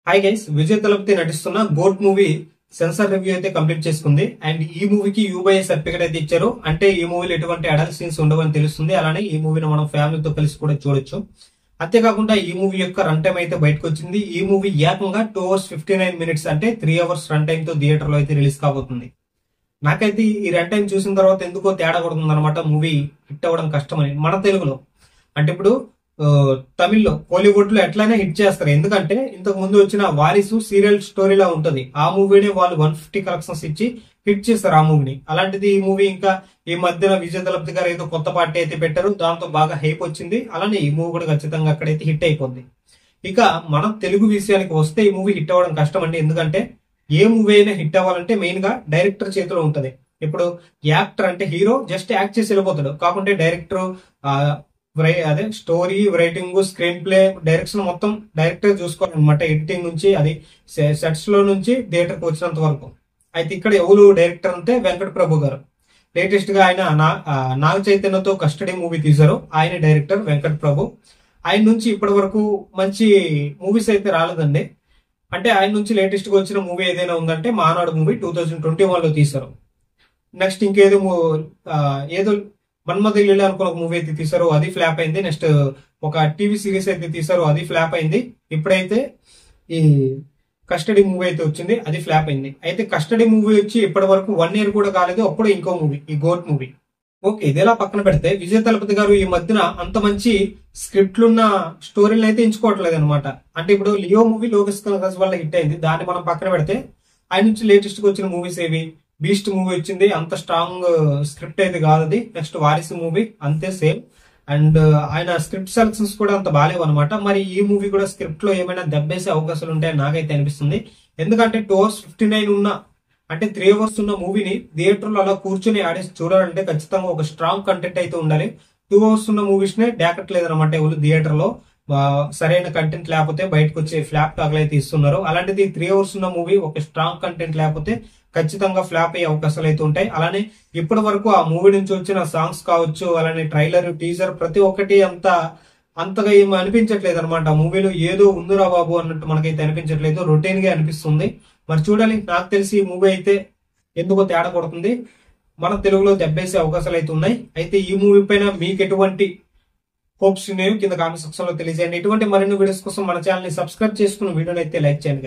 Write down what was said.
hi guys Vijay Thalapathy నటిస్తున్న GOAT movie censor review అయితే complete చేసుకుంది అండ్ ఈ మూవీకి యూబై సర్టిఫికేట్ అయితే ఇచ్చారు అంటే ఈ మూవీలో ఎటువంటి అడల్ట్ సీన్స్ ఉండవని తెలుస్తుంది అలానే ఈ మూవీని మనం ఫ్యామిలీతో కలిసి కూడా చూడొచ్చు అంతేకాకుండా ఈ మూవీ యొక్క రన్ టైం అయితే బయటకు వచ్చింది ఈ మూవీ ఏకంగా two hours fifty nine minutes అంటే త్రీ అవర్స్ రన్ టైం తో థియేటర్ లో అయితే రిలీజ్ కాబోతుంది నాకైతే ఈ రన్ టైం చూసిన తర్వాత ఎందుకో తేడా కొడుతుంది అనమాట మూవీ హిట్ అవ్వడం కష్టమని మన తెలుగులో అంటే ఇప్పుడు ఆ, తమిళ్లో కోలీవుడ్ లో ఎట్లయినా హిట్ చేస్తారు ఎందుకంటే ఇంతకు ముందు వచ్చిన వారిసు సీరియల్ స్టోరీలా ఉంటది ఆ మూవీని వాళ్ళు వన్ ఫిఫ్టీ కలెక్షన్స్ ఇచ్చి హిట్ చేస్తారు ఆ మూవీని అలాంటిది ఈ మూవీ ఇంకా ఈ మధ్యన విజయ్ దళపతి గారు ఏదో కొత్త పార్టీ అయితే పెట్టారు దాంతో బాగా హైప్ వచ్చింది అలానే ఈ మూవీ కూడా ఖచ్చితంగా అక్కడైతే హిట్ అయిపోద్ది ఇక మన తెలుగు విషయానికి వస్తే ఈ మూవీ హిట్ అవ్వడం కష్టం అండి ఎందుకంటే ఏ మూవీ అయినా హిట్ అవ్వాలంటే మెయిన్ గా డైరెక్టర్ చేతిలో ఉంటది ఇప్పుడు యాక్టర్ అంటే హీరో జస్ట్ యాక్ట్ చేసి వెళ్ళిపోతాడు కాకుంటే డైరెక్టర్ అదే story writing screenplay direction మొత్తం డైరెక్టర్ చూసుకోవాలన్నమాట ఎడిటింగ్ నుంచి అది సెట్స్ లో నుంచి థియేటర్ కి వచ్చినంత వరకు అయితే ఇక్కడ ఎవరు డైరెక్టర్ అంటే వెంకట ప్రభు గారు లేటెస్ట్ గా ఆయన నా- ఆ, నాగ చైతన్యతో కస్టడీ మూవీ తీశారు ఆయన డైరెక్టర్ వెంకట్ ప్రభు ఆయన నుంచి ఇప్పటి వరకు మంచి మూవీస్ అయితే రాలేదండి అంటే ఆయన నుంచి లేటెస్ట్ గా వచ్చిన మూవీ ఏదైనా ఉందంటే Maanadu movie two thousand twenty one లో తీశారు నెక్స్ట్ ఇంకేదో మూ- ఆ, ఏదో మన్మథ లీల అనుకున్న ఒక మూవీ అయితే తీశారు అది ఫ్లాప్ అయింది నెక్స్ట్ ఒక టీవీ సిరీస్ అయితే తీశారు అది ఫ్లాప్ అయింది ఇప్పుడైతే ఈ కస్టడీ మూవీ అయితే వచ్చింది అది ఫ్లాప్ అయింది అయితే కస్టడీ మూవీ వచ్చి ఇప్పటి వరకు వన్ ఇయర్ కూడా కాలేదు అప్పుడు ఇంకో మూవీ ఈ గోట్ మూవీ ఓకే ఇదేలా పక్కన పెడితే విజయ్ తలపతి గారు ఈ మధ్యన అంత మంచి స్క్రిప్ట్లున్న స్టోరీలను అయితే ఎంచుకోవట్లేదు అనమాట అంటే ఇప్పుడు లియో మూవీ లోకేష్ కనకరాజ్ వల్ల హిట్ అయింది దాన్ని మనం పక్కన పెడితే ఆయన నుంచి లేటెస్ట్ గా వచ్చిన మూవీస్ ఏవి బీస్ట్ మూవీ వచ్చింది అంత స్ట్రాంగ్ స్క్రిప్ట్ అయితే కాదు అది నెక్స్ట్ వారిసు మూవీ అంతే సేమ్ అండ్ ఆయన స్క్రిప్ట్ సెలక్షన్స్ కూడా అంత బాగాలేవు అనమాట మరి ఈ మూవీ కూడా స్క్రిప్ట్ లో ఏమైనా దెబ్బేసే అవకాశాలు ఉంటాయని నాకైతే అనిపిస్తుంది ఎందుకంటే టూ అవర్స్ ఫిఫ్టీ నైన్ ఉన్న అంటే త్రీ అవర్స్ ఉన్న మూవీని థియేటర్ లో అలా కూర్చొని ఆడేసి చూడాలంటే ఖచ్చితంగా ఒక స్ట్రాంగ్ కంటెంట్ అయితే ఉండాలి టూ అవర్స్ ఉన్న మూవీస్ నే డేకట్లేదు అనమాట ఎవరు థియేటర్ లో ఆ, సరైన కంటెంట్ లేకపోతే బయటకు వచ్చే ఫ్లాప్ టాక్లు అయితే ఇస్తున్నారు అలాంటిది త్రీ అవర్స్ ఉన్న మూవీ ఒక స్ట్రాంగ్ కంటెంట్ లేకపోతే ఖచ్చితంగా ఫ్లాప్ అయ్యే అవకాశాలు అయితే ఉంటాయి అలానే ఇప్పటి వరకు ఆ మూవీ నుంచి వచ్చిన సాంగ్స్ కావచ్చు అలానే ట్రైలర్ టీజర్ ప్రతి ఒక్కటి అంత అంతగా ఏమి అనిపించట్లేదు అనమాట మూవీలో ఏదో ఉందిరా బాబు అన్నట్టు మనకైతే అనిపించట్లేదు రొటీన్ గా అనిపిస్తుంది మరి చూడాలి నాకు తెలిసి ఈ మూవీ అయితే ఎందుకో తేడా కొడుతుంది మన తెలుగులో దెబ్బేసే అవకాశాలు అయితే ఉన్నాయి అయితే ఈ మూవీ పైన మీకు ఎటువంటి హోప్స్ ఉన్నాయో కింద కామెంట్ సెక్షన్ లో తెలియజేయండి ఇటువంటి మరిన్ని వీడియోస్ కోసం మన ఛానల్ ని సబ్స్క్రైబ్ చేసుకున్న వీడియోని అయితే లైక్ చేయండి